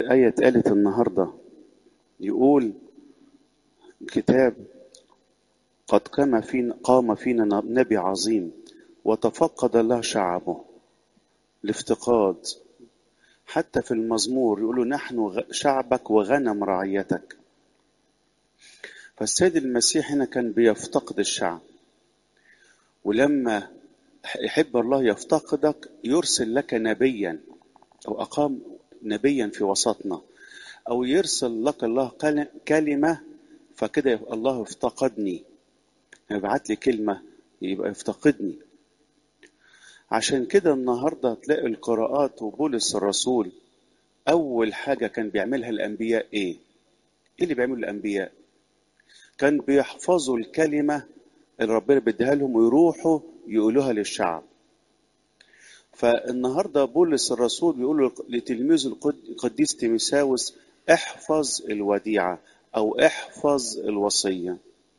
آية اتقالت النهاردة يقول كتاب قد قام فينا قام فينا نبي عظيم وتفقد الله شعبه الافتقاد حتى في المزمور يقولوا نحن شعبك وغنم رعيتك فالسيد المسيح هنا كان بيفتقد الشعب ولما يحب الله يفتقدك يرسل لك نبيا او اقام نبيا في وسطنا او يرسل لك الله كلمه فكده الله افتقدني يبعت لي كلمه يبقى يفتقدني عشان كده النهارده تلاقي القراءات وبولس الرسول اول حاجه كان بيعملها الانبياء ايه ايه اللي بيعمله الانبياء كان بيحفظوا الكلمه اللي ربنا بيديها لهم ويروحوا يقولوها للشعب فالنهارده بولس الرسول بيقول لتلميذه القديس تيموساوس احفظ الوديعه او احفظ الوصيه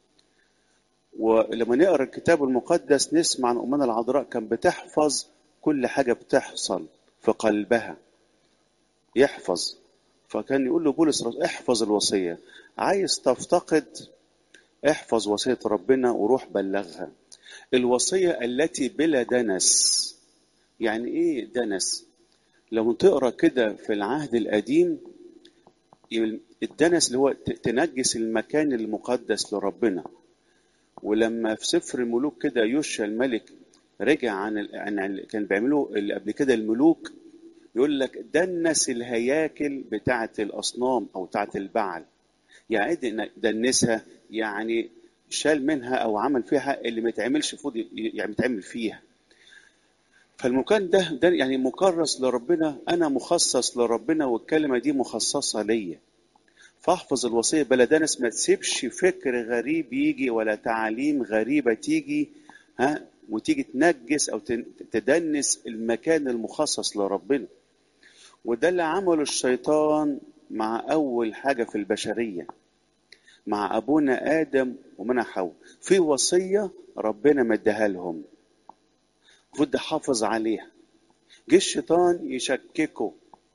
ولما نقرا الكتاب المقدس نسمع عن امنا العذراء كان بتحفظ كل حاجه بتحصل في قلبها يحفظ فكان يقول له بولس احفظ الوصيه عايز تفتقد احفظ وصيه ربنا وروح بلغها الوصيه التي بلا دنس يعني ايه دنس لو تقرا كده في العهد القديم الدنس اللي هو تنجس المكان المقدس لربنا ولما في سفر الملوك كده يوشع الملك رجع عن, ال... عن كان بيعملوا اللي قبل كده الملوك يقول لك دنس الهياكل بتاعه الاصنام او بتاعه البعل يعني دنسها يعني شال منها او عمل فيها اللي ما يتعملش فوق يعني يتعمل فيها فالمكان ده ده يعني مكرس لربنا انا مخصص لربنا والكلمه دي مخصصه ليا فاحفظ الوصيه بلا دنس ما تسيبش فكر غريب يجي ولا تعاليم غريبه تيجي ها وتيجي تنجس او تدنس المكان المخصص لربنا وده اللي عمله الشيطان مع اول حاجه في البشريه مع ابونا ادم ومنى حواء في وصيه ربنا مديها لهم المفروض حافظ عليها جه الشيطان يشككه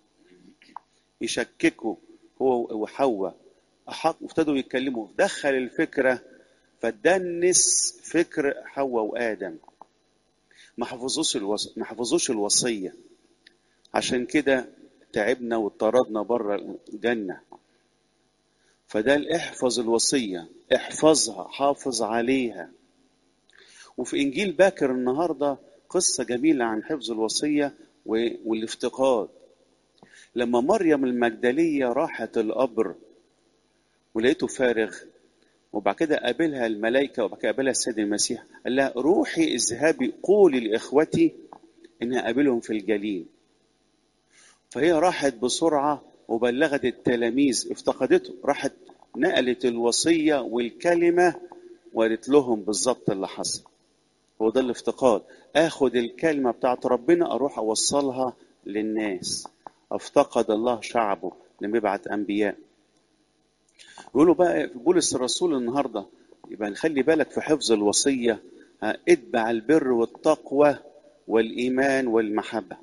يشككه هو وحواء ابتدوا يتكلموا دخل الفكره فدنس فكر حواء وادم ما حفظوش الوص... ما حفظوش الوصيه عشان كده تعبنا واطردنا بره الجنه فده احفظ الوصيه احفظها حافظ عليها وفي انجيل باكر النهارده قصه جميله عن حفظ الوصيه والافتقاد لما مريم المجدليه راحت القبر ولقيته فارغ وبعد كده قابلها الملائكه وبعد كده قابلها السيد المسيح قال لها روحي اذهبي قولي لاخوتي اني اقابلهم في الجليل فهي راحت بسرعه وبلغت التلاميذ افتقدته راحت نقلت الوصيه والكلمه وقالت لهم بالظبط اللي حصل هو ده الافتقاد اخد الكلمه بتاعت ربنا اروح اوصلها للناس افتقد الله شعبه لما يبعت انبياء يقولوا بقى في بولس الرسول النهارده يبقى نخلي بالك في حفظ الوصيه اتبع البر والتقوى والايمان والمحبه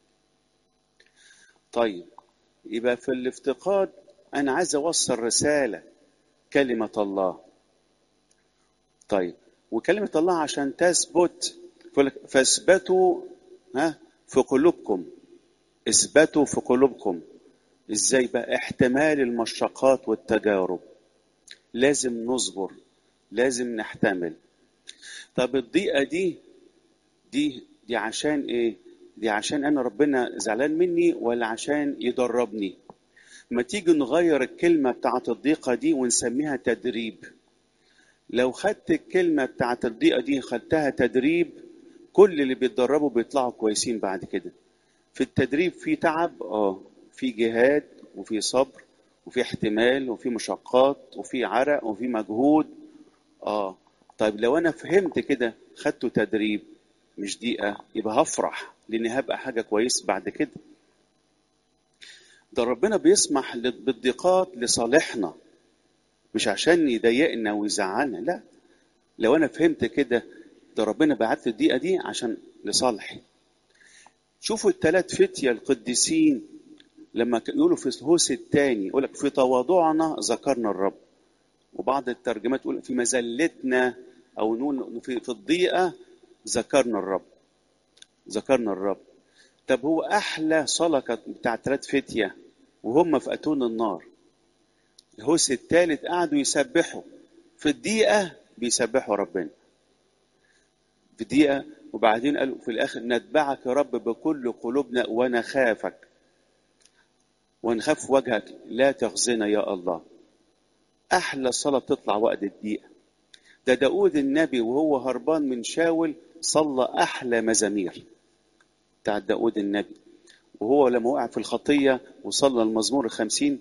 طيب يبقى في الافتقاد انا عايز اوصل رساله كلمه الله طيب وكلمه الله عشان تثبت فاثبتوا ها في قلوبكم اثبتوا في قلوبكم ازاي بقى احتمال المشقات والتجارب لازم نصبر لازم نحتمل طب الضيقه دي دي دي عشان ايه دي عشان انا ربنا زعلان مني ولا عشان يدربني ما تيجي نغير الكلمه بتاعت الضيقه دي ونسميها تدريب لو خدت الكلمه بتاعت الضيقه دي خدتها تدريب كل اللي بيتدربوا بيطلعوا كويسين بعد كده في التدريب في تعب اه في جهاد وفي صبر وفي احتمال وفي مشقات وفي عرق وفي مجهود اه طيب لو انا فهمت كده خدته تدريب مش دقيقة يبقى هفرح لاني هبقى حاجة كويس بعد كده ده ربنا بيسمح بالضيقات لصالحنا مش عشان يضايقنا ويزعلنا لا لو انا فهمت كده ده ربنا بعت لي الدقيقة دي عشان لصالحي شوفوا الثلاث فتية القديسين لما يقولوا في الهوس الثاني يقول لك في تواضعنا ذكرنا الرب وبعض الترجمات تقول في مذلتنا او نقول في في الضيقه ذكرنا الرب ذكرنا الرب طب هو احلى صلاه كانت بتاع ثلاث فتيه وهم في اتون النار الهوس الثالث قعدوا يسبحوا في الدقيقه بيسبحوا ربنا في دقيقه وبعدين قالوا في الاخر نتبعك يا رب بكل قلوبنا ونخافك ونخاف وجهك لا تخزنا يا الله احلى صلاه بتطلع وقت الدقيقه ده داود النبي وهو هربان من شاول صلى احلى مزامير بتاع داود النبي وهو لما وقع في الخطيه وصلى المزمور الخمسين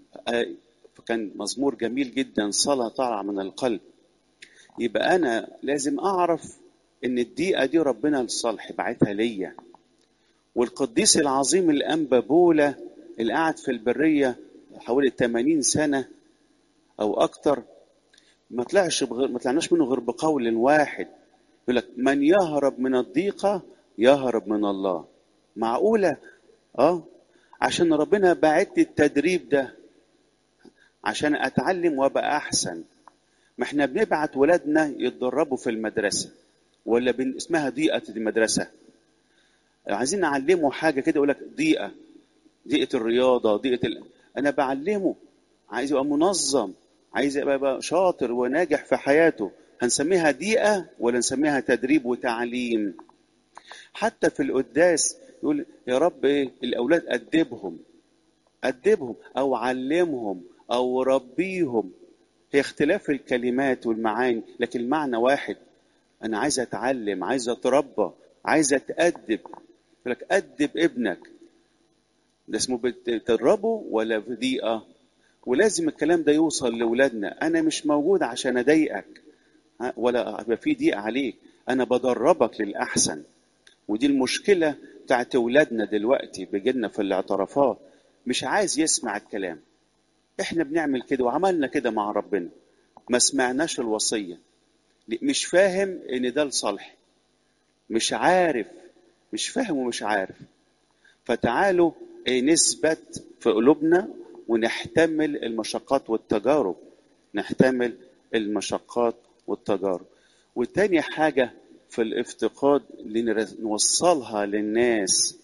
كان مزمور جميل جدا صلاه طالعه من القلب يبقى انا لازم اعرف ان الدقيقه دي ربنا الصالح بعتها ليا والقديس العظيم الانبا بولا اللي قعد في البريه حوالي 80 سنه او اكتر ما طلعش بغير ما طلعناش منه غير بقول واحد يقول لك من يهرب من الضيقه يهرب من الله معقوله اه عشان ربنا بعت التدريب ده عشان اتعلم وابقى احسن ما احنا بنبعت ولادنا يتدربوا في المدرسه ولا بن... اسمها ضيقه المدرسه عايزين نعلمه حاجه كده يقول لك ضيقه ضيقه الرياضه ضيقه ال... انا بعلمه عايز يبقى منظم عايز يبقى شاطر وناجح في حياته هنسميها ضيقه ولا نسميها تدريب وتعليم حتى في القداس يقول يا رب ايه الاولاد ادبهم ادبهم او علمهم او ربيهم هي اختلاف الكلمات والمعاني لكن المعنى واحد انا عايز اتعلم عايز اتربى عايز اتادب يقول لك ادب ابنك ده اسمه بتدربه ولا في ضيقه ولازم الكلام ده يوصل لاولادنا انا مش موجود عشان اضايقك ولا يبقى في ضيق عليك انا بدربك للاحسن ودي المشكله بتاعت اولادنا دلوقتي بيجيلنا في الاعترافات مش عايز يسمع الكلام احنا بنعمل كده وعملنا كده مع ربنا ما سمعناش الوصيه مش فاهم ان ده لصالح مش عارف مش فاهم ومش عارف فتعالوا نثبت في قلوبنا ونحتمل المشقات والتجارب نحتمل المشقات والتجارب وتاني حاجة في الافتقاد اللي نوصلها للناس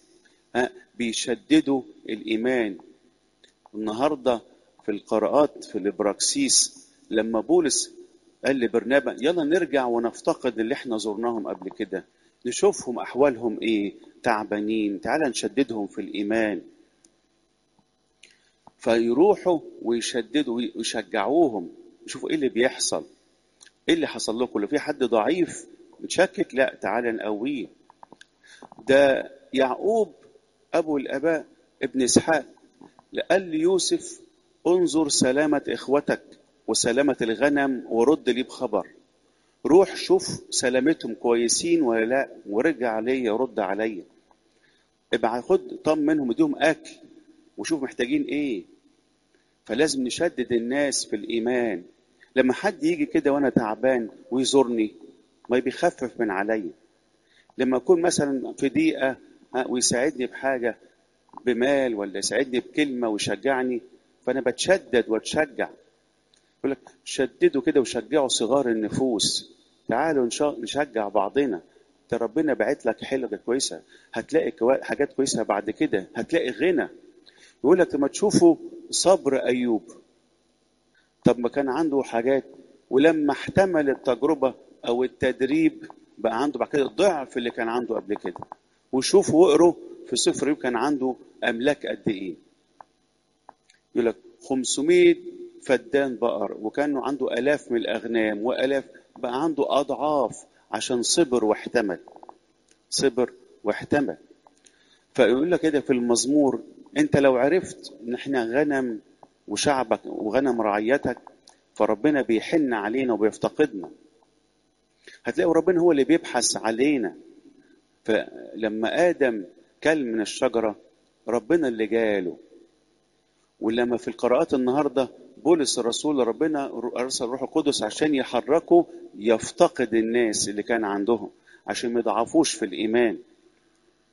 بيشددوا الإيمان النهاردة في القراءات في الإبراكسيس لما بولس قال لبرنابا يلا نرجع ونفتقد اللي احنا زرناهم قبل كده نشوفهم أحوالهم إيه تعبانين تعال نشددهم في الإيمان فيروحوا ويشددوا ويشجعوهم يشوفوا ايه اللي بيحصل ايه اللي حصل لكم لو في حد ضعيف متشكك لا تعالى نقويه ده يعقوب ابو الاباء ابن اسحاق قال ليوسف انظر سلامة اخوتك وسلامة الغنم ورد لي بخبر روح شوف سلامتهم كويسين ولا لا ورجع عليا ورد عليا ابقى خد طم منهم اديهم اكل وشوف محتاجين ايه فلازم نشدد الناس في الايمان لما حد يجي كده وانا تعبان ويزورني ما بيخفف من عليا لما اكون مثلا في ضيقه ويساعدني بحاجه بمال ولا يساعدني بكلمه ويشجعني فانا بتشدد واتشجع يقول لك شددوا كده وشجعوا صغار النفوس تعالوا نشجع بعضنا ده ربنا بعت لك حلقه كويسه هتلاقي حاجات كويسه بعد كده هتلاقي غنى يقول لك لما تشوفوا صبر ايوب طب ما كان عنده حاجات ولما احتمل التجربه او التدريب بقى عنده بعد كده ضعف اللي كان عنده قبل كده وشوفوا واقروا في سفر ايوب كان عنده املاك قد ايه يقول لك 500 فدان بقر وكان عنده الاف من الاغنام والاف بقى عنده اضعاف عشان صبر واحتمل صبر واحتمل فيقول لك كده في المزمور انت لو عرفت ان احنا غنم وشعبك وغنم رعيتك فربنا بيحن علينا وبيفتقدنا هتلاقوا ربنا هو اللي بيبحث علينا فلما ادم كل من الشجره ربنا اللي جاله ولما في القراءات النهارده بولس الرسول ربنا ارسل الروح القدس عشان يحركوا يفتقد الناس اللي كان عندهم عشان ما يضعفوش في الايمان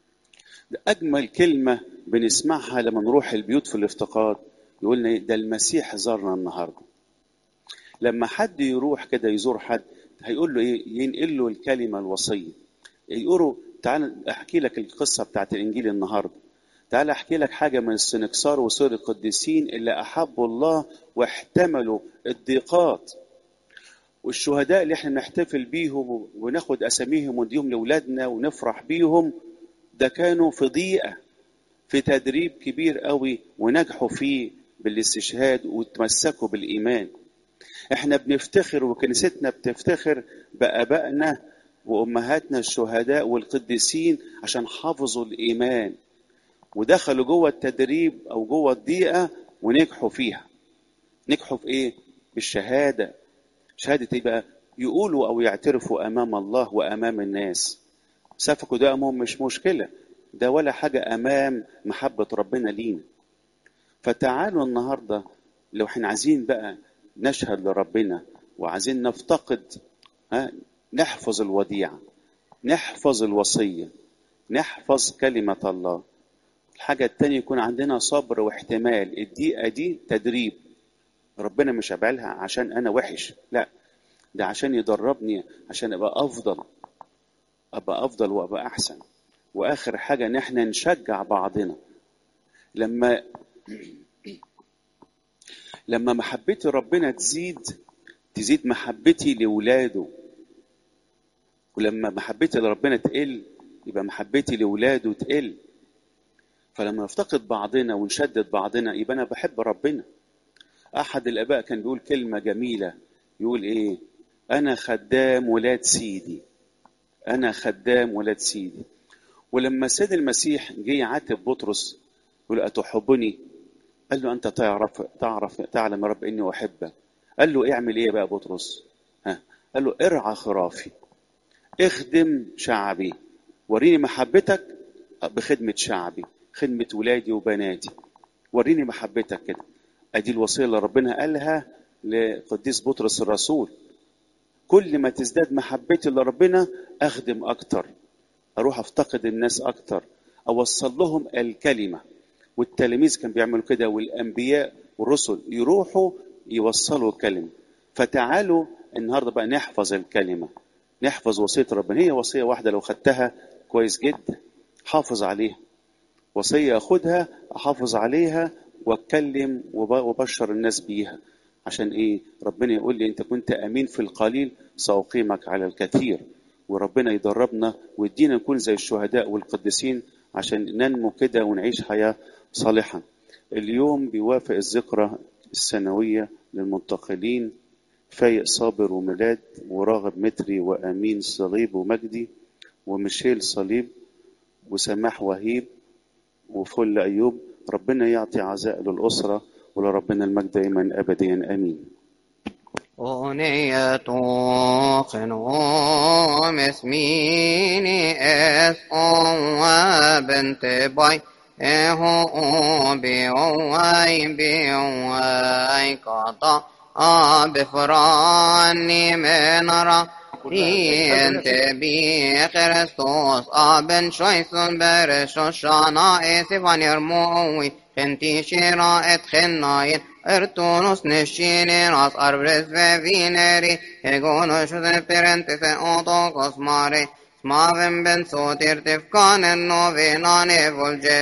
ده أجمل كلمة بنسمعها لما نروح البيوت في الافتقاد يقولنا إيه؟ ده المسيح زارنا النهارده لما حد يروح كده يزور حد هيقول له ايه ينقل له الكلمه الوصيه يقولوا تعال احكي لك القصه بتاعت الانجيل النهارده تعال احكي لك حاجه من السنكسار وسور القديسين اللي احبوا الله واحتملوا الضيقات والشهداء اللي احنا نحتفل بيهم وناخد اساميهم ونديهم لاولادنا ونفرح بيهم ده كانوا في ضيقه في تدريب كبير قوي ونجحوا فيه بالاستشهاد وتمسكوا بالايمان احنا بنفتخر وكنيستنا بتفتخر بابائنا وامهاتنا الشهداء والقديسين عشان حافظوا الايمان ودخلوا جوه التدريب او جوه الضيقه ونجحوا فيها نجحوا في ايه بالشهاده شهاده ايه بقى يقولوا او يعترفوا امام الله وامام الناس سفكوا دمهم مش مشكله ده ولا حاجه امام محبه ربنا لينا فتعالوا النهارده لو احنا عايزين بقى نشهد لربنا وعايزين نفتقد ها نحفظ الوديعة نحفظ الوصية نحفظ كلمة الله الحاجة التانية يكون عندنا صبر واحتمال الدقيقة دي تدريب ربنا مش عملها عشان أنا وحش لا ده عشان يدربني عشان أبقى أفضل أبقى أفضل وأبقى أحسن وآخر حاجة إن إحنا نشجع بعضنا لما لما محبتي ربنا تزيد تزيد محبتي لولاده ولما محبتي لربنا تقل يبقى محبتي لولاده تقل فلما نفتقد بعضنا ونشدد بعضنا يبقى انا بحب ربنا احد الاباء كان بيقول كلمه جميله يقول ايه انا خدام ولاد سيدي انا خدام ولاد سيدي ولما السيد المسيح جه يعاتب بطرس يقول اتحبني قال له انت تعرف تعرف تعلم يا رب اني احبك قال له اعمل ايه بقى بطرس ها قال له ارعى خرافي اخدم شعبي وريني محبتك بخدمة شعبي خدمة ولادي وبناتي وريني محبتك كده ادي الوصية اللي ربنا قالها لقديس بطرس الرسول كل ما تزداد محبتي لربنا اخدم اكتر اروح افتقد الناس اكتر اوصل لهم الكلمه والتلاميذ كانوا بيعملوا كده والانبياء والرسل يروحوا يوصلوا الكلمه فتعالوا النهارده بقى نحفظ الكلمه نحفظ وصيه ربنا هي وصيه واحده لو خدتها كويس جدا حافظ عليها وصيه اخدها احافظ عليها واتكلم وبشر الناس بيها عشان ايه ربنا يقول لي انت كنت امين في القليل ساقيمك على الكثير وربنا يدربنا ويدينا نكون زي الشهداء والقديسين عشان ننمو كده ونعيش حياه صالحة اليوم بيوافق الذكرى السنوية للمنتقلين فايق صابر وميلاد وراغب متري وأمين صليب ومجدي وميشيل صليب وسماح وهيب وفل أيوب ربنا يعطي عزاء للأسرة ولربنا المجد دائما أبديا آمين أغنية قنوم اسميني اس بنت باي اهو بيواي بيواي قطع بفراني من را انت بي كريستوس ابن شويسون برشو شانا اسفان يرموي خنتي شراء خناين ارتونوس نشيني راس اربرس فينري هيغونو شوزن بيرنتس اوتوكوس ماري سمافن بن صوتير تفكان النوفيناني فولجي